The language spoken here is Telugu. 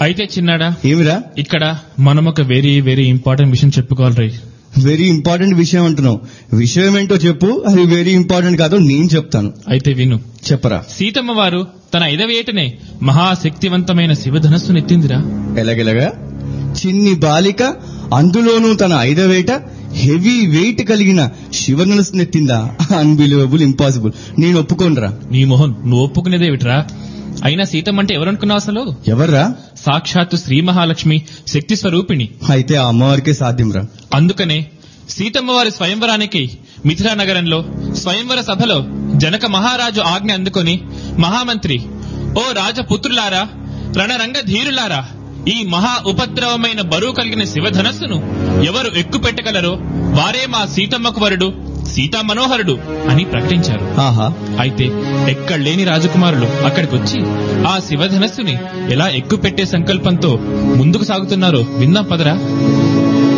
అయితే చిన్నాడా ఏమిరా ఇక్కడ మనం ఒక వెరీ వెరీ ఇంపార్టెంట్ విషయం చెప్పుకోవాలి రై వెరీ ఇంపార్టెంట్ విషయం అంటున్నావు విషయం ఏంటో చెప్పు అది వెరీ ఇంపార్టెంట్ కాదో నేను చెప్తాను అయితే విను చెప్పరా సీతమ్మ వారు తన ఐదవ ఏటనే మహాశక్తివంతమైన శివధనస్సును ఎత్తిందిరా ఎలాగెలాగా చిన్ని బాలిక అందులోనూ తన ఐదవేట హెవీ వెయిట్ కలిగిన శివనలస్ నెత్తిందా అన్బిలీవబుల్ ఇంపాసిబుల్ నేను ఒప్పుకోనరా నీ మొహన్ నువ్వు ఒప్పుకునేదేమిట్రా అయినా సీతమ్మ అంటే ఎవరనుకున్నావు అసలు ఎవర్రా సాక్షాత్తు శ్రీ మహాలక్ష్మి శక్తి స్వరూపిణి అయితే ఆ అమ్మవారికే సాధ్యంరా అందుకనే సీతమ్మ వారి స్వయంవరానికి మిథిలా నగరంలో స్వయంవర సభలో జనక మహారాజు ఆజ్ఞ అందుకొని మహామంత్రి ఓ రాజపుత్రులారా రణరంగ ధీరులారా ఈ మహా ఉపద్రవమైన బరువు కలిగిన శివధనస్సును ఎవరు ఎక్కుపెట్టగలరో వారే మా సీతమ్మకు వరుడు సీతా మనోహరుడు అని ప్రకటించారు ఆహా అయితే ఎక్కడలేని రాజకుమారులు అక్కడికి వచ్చి ఆ శివధనస్సుని ఎలా ఎక్కుపెట్టే సంకల్పంతో ముందుకు సాగుతున్నారో విందాం పదరా